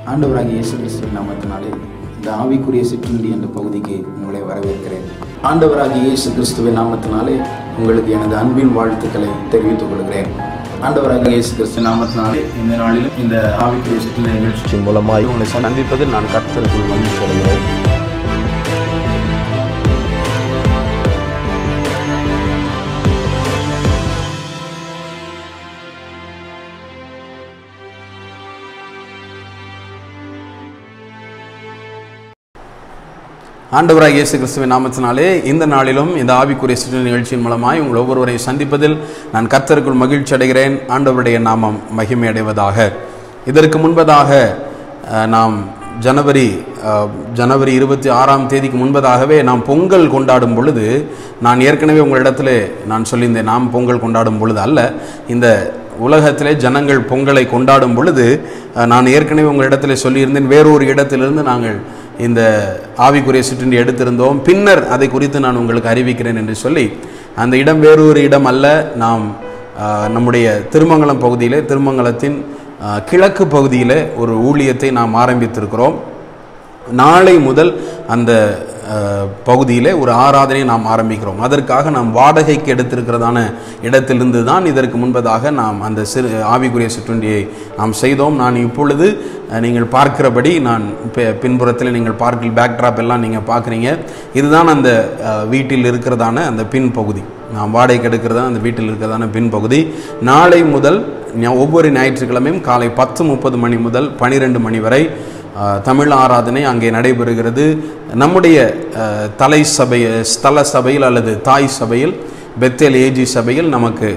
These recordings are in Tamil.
ஆண்டவராகிய இயேசு கிறிஸ்துவின் நாமத்தினாலே இந்த ஆவிக்குரிய சிற்றுண்டி என்ற பகுதிக்கு உங்களை வரவேற்கிறேன் ஆண்டவராகிய இயேசு கிறிஸ்துவின் நாமத்தினாலே உங்களுக்கு எனது அன்பின் வாழ்த்துக்களை தெரிவித்துக் கொள்கிறேன் ஆண்டவராகிய இயேசு கிறிஸ்து நாமத்தினாலே இந்த நாளிலும் இந்த ஆவிக்குரிய சிற்றுண்டி நிகழ்ச்சி நிகழ்ச்சி மூலமாய் உங்களை சந்திப்பதில் நான் கர்த்தருக்குள் மகிழ்ச்சி அடைகிறேன் ஆண்டவராக இயேசு கிறிஸ்துவின் நாமத்தினாலே இந்த நாளிலும் இந்த ஆவிக்குரிய சிறு நிகழ்ச்சியின் மூலமாய் உங்கள் ஒவ்வொருவரையும் சந்திப்பதில் நான் கர்த்தருக்குள் மகிழ்ச்சி அடைகிறேன் ஆண்டவருடைய நாமம் மகிமை அடைவதாக இதற்கு முன்பதாக அஹ், நாம் ஜனவரி அஹ், ஜனவரி இருபத்தி ஆறாம் தேதிக்கு முன்பதாகவே நாம் பொங்கல் கொண்டாடும் பொழுது நான் ஏற்கனவே உங்களிடத்திலே நான் சொல்லியிருந்தேன் நாம் பொங்கல் கொண்டாடும் பொழுது அல்ல இந்த உலகத்திலே ஜனங்கள் பொங்கலை கொண்டாடும் பொழுது அஹ், நான் ஏற்கனவே உங்களிடத்திலே சொல்லியிருந்தேன் வேறொரு இடத்திலிருந்து நாங்கள் இந்த ஆவிக்குரிய சிற்றுண்டி எடுத்திருந்தோம் பின்னர் அதை குறித்து நான் உங்களுக்கு அறிவிக்கிறேன் என்று சொல்லி அந்த இடம் வேறொரு இடம் அல்ல நாம் ஆஹ், நம்முடைய திருமங்கலம் பகுதியிலே திருமங்கலத்தின் ஆஹ், கிழக்கு பகுதியில் ஒரு ஊழியத்தை நாம் ஆரம்பித்திருக்கிறோம் நாளை முதல் அந்த அஹ், பகுதியிலே ஒரு ஆராதனையை நாம் ஆரம்பிக்கிறோம் அதற்காக நாம் வாடகைக்கு எடுத்திருக்கிறதான இடத்திலிருந்து தான் இதற்கு முன்பதாக நாம் அந்த சிறு ஆவிக்குரிய சிற்றுண்டியை நாம் செய்தோம் நான் இப்பொழுது அஹ், நீங்கள் பார்க்கிறபடி நான் பி- பின்புறத்தில் நீங்கள் பார்க்கல் பேக்ட்ராப் எல்லாம் நீங்கள் பார்க்குறீங்க இதுதான் அந்த அஹ், வீட்டில் இருக்கிறதான அந்த பின் பகுதி நாம் வாடகைக்கு எடுக்கிறதா அந்த வீட்டில் இருக்கிறதான பின் பகுதி நாளை முதல் ஞா- ஒவ்வொரு ஞாயிற்றுக்கிழமையும் காலை பத்து முப்பது மணி முதல் பனிரெண்டு மணி வரை ஆஹ், தமிழ் ஆராதனை அங்கே நடைபெறுகிறது நம்முடைய ஆஹ், தலை சபை ஸ்தல சபையில் அல்லது தாய் சபையில் பெத்தேல் ஏஜி சபையில் நமக்கு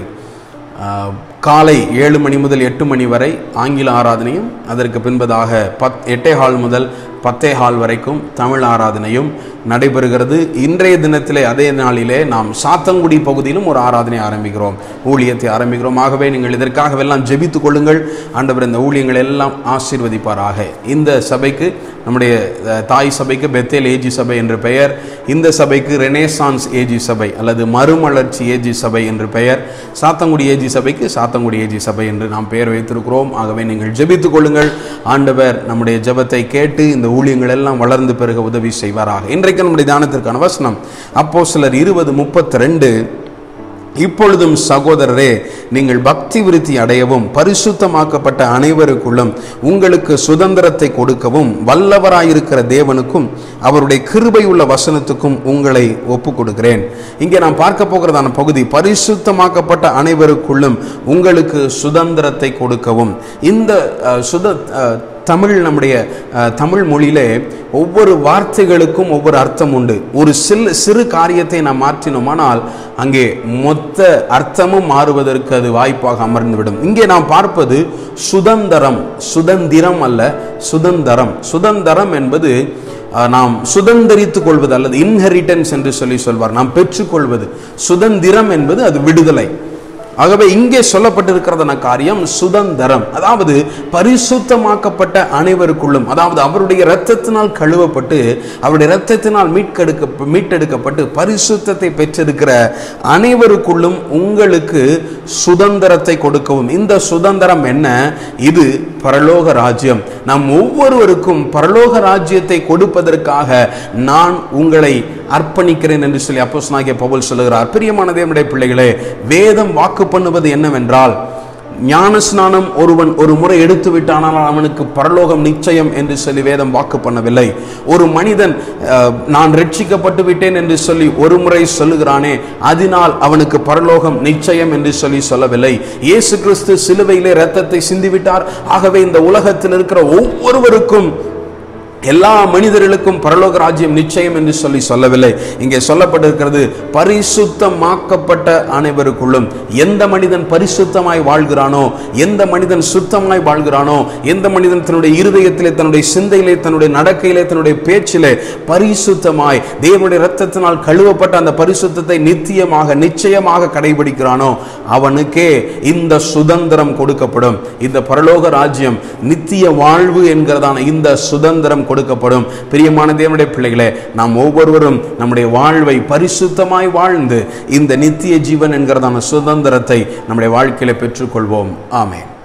ஆஹ், காலை ஏழு மணி முதல் எட்டு மணி வரை ஆங்கில ஆராதனையும் அதற்கு பின்பதாக பத் எட்டே ஹால் முதல் பத்தே ஹால் வரைக்கும் தமிழ் ஆராதனையும் நடைபெறுகிறது இன்றைய தினத்திலே அதே நாளிலே நாம் சாத்தங்குடி பகுதியிலும் ஒரு ஆராதனை ஆரம்பிக்கிறோம் ஊழியத்தை ஆரம்பிக்கிறோம் ஆகவே நீங்கள் இதற்காகவெல்லாம் ஜெபித்துக் கொள்ளுங்கள் ஆண்டவர் இந்த ஊழியங்கள் எல்லாம் ஆசீர்வதிப்பாராக இந்த சபைக்கு நம்முடைய அஹ், தாய் சபைக்கு பெத்தேல் ஏஜி சபை என்று பெயர் இந்த சபைக்கு ரெனேசான்ஸ் ஏஜி சபை அல்லது மறுமலர்ச்சி ஏஜி சபை என்று பெயர் சாத்தங்குடி ஏஜி சபைக்கு சாத்தங்குடி ஏஜி சபை என்று நாம் பெயர் வைத்திருக்கிறோம் ஆகவே நீங்கள் ஜெபித்துக் கொள்ளுங்கள் ஆண்டவர் நம்முடைய ஜெபத்தை கேட்டு இந்த ஊழியங்கள் எல்லாம் வளர்ந்து பெருக உதவி செய்வாராக இன்றைக்கு நம்முடைய தியானத்திற்கான வசனம் அப்போ சிலர் இருபது முப்பத்தி ரெண்டு இப்பொழுதும் சகோதரரே நீங்கள் பக்தி விருத்தி அடையவும் பரிசுத்தமாக்கப்பட்ட அனைவருக்குள்ளும் உங்களுக்கு சுதந்திரத்தை கொடுக்கவும் வல்லவராயிருக்கிற தேவனுக்கும் அவருடைய கிருபையுள்ள வசனத்துக்கும் உங்களை ஒப்பு கொடுக்கிறேன் இங்கே நான் பார்க்க போகிறதான பகுதி பரிசுத்தமாக்கப்பட்ட அனைவருக்குள்ளும் உங்களுக்கு சுதந்திரத்தை கொடுக்கவும் இந்த அஹ், சுத அஹ், தமிழ் நம்முடைய அஹ், தமிழ் மொழியிலே ஒவ்வொரு வார்த்தைகளுக்கும் ஒவ்வொரு அர்த்தம் உண்டு ஒரு சில் சிறு காரியத்தை நாம் மாற்றினோமானால் அங்கே மொத்த அர்த்தமும் மாறுவதற்கு அது வாய்ப்பாக அமர்ந்துவிடும் இங்கே நாம் பார்ப்பது சுதந்திரம் சுதந்திரம் அல்ல சுதந்திரம் சுதந்திரம் என்பது அஹ், நாம் சுதந்திரித்துக் கொள்வது அல்லது இன்ஹெரிட்டன்ஸ் என்று சொல்லி சொல்வார் நாம் பெற்றுக்கொள்வது சுதந்திரம் என்பது அது விடுதலை ஆகவே இங்கே சொல்லப்பட்டிருக்கிறதான காரியம் சுதந்திரம் அதாவது பரிசுத்தமாக்கப்பட்ட அனைவருக்குள்ளும் அதாவது அவருடைய இரத்தத்தினால் கழுவப்பட்டு அவருடைய இரத்தத்தினால் மீட்கெடுக்க மீட்டெடுக்கப்பட்டு பரிசுத்தத்தை பெற்றிருக்கிற அனைவருக்குள்ளும் உங்களுக்கு சுதந்திரத்தை கொடுக்கவும் இந்த சுதந்திரம் என்ன இது பரலோக ராஜ்யம் நாம் ஒவ்வொருவருக்கும் பரலோக ராஜ்யத்தை கொடுப்பதற்காக நான் உங்களை அர்ப்பணிக்கிறேன் என்று சொல்லி அப்போஸ்தலனாகிய பவுல் சொல்லுகிறார் பிரியமான தேவனுடைய பிள்ளைகளே வேதம் வாக்கு பண்ணுவது என்னவென்றால் ஞானஸ்நானம் ஒருவன் ஒரு முறை எடுத்து விட்டானால் அவனுக்கு பரலோகம் நிச்சயம் என்று சொல்லி வேதம் வாக்கு பண்ணவில்லை ஒரு மனிதன் அஹ், நான் ரட்சிக்கப்பட்டு விட்டேன் என்று சொல்லி ஒரு முறை சொல்லுகிறானே அதனால் அவனுக்கு பரலோகம் நிச்சயம் என்று சொல்லி சொல்லவில்லை இயேசு கிறிஸ்து சிலுவையிலே இரத்தத்தை சிந்திவிட்டார் ஆகவே இந்த உலகத்தில் இருக்கிற ஒவ்வொருவருக்கும் எல்லா மனிதர்களுக்கும் பரலோக ராஜ்யம் நிச்சயம் என்று சொல்லி சொல்லவில்லை இங்கே சொல்லப்பட்டிருக்கிறது பரிசுத்தமாக்கப்பட்ட அனைவருக்குள்ளும் எந்த மனிதன் பரிசுத்தமாய் வாழ்கிறானோ எந்த மனிதன் சுத்தமாய் வாழ்கிறானோ எந்த மனிதன் தன்னுடைய இருதயத்திலே தன்னுடைய சிந்தையிலே தன்னுடைய நடக்கையிலே தன்னுடைய பேச்சிலே பரிசுத்தமாய் தேவனுடைய இரத்தத்தினால் கழுவப்பட்ட அந்த பரிசுத்தத்தை நித்தியமாக நிச்சயமாக கடைபிடிக்கிறானோ அவனுக்கே இந்த சுதந்திரம் கொடுக்கப்படும் இந்த பரலோக ராஜ்யம் நித்திய வாழ்வு என்கிறதான இந்த சுதந்திரம் கொடுக்கப்படும் பிரியமான தேவனுடைய பிள்ளைகளே நாம் ஒவ்வொருவரும் நம்முடைய வாழ்வை பரிசுத்தமாய் வாழ்ந்து இந்த நித்திய ஜீவன் என்கிறதான சுதந்திரத்தை நம்முடைய வாழ்க்கையில பெற்றுக்கொள்வோம் ஆமென்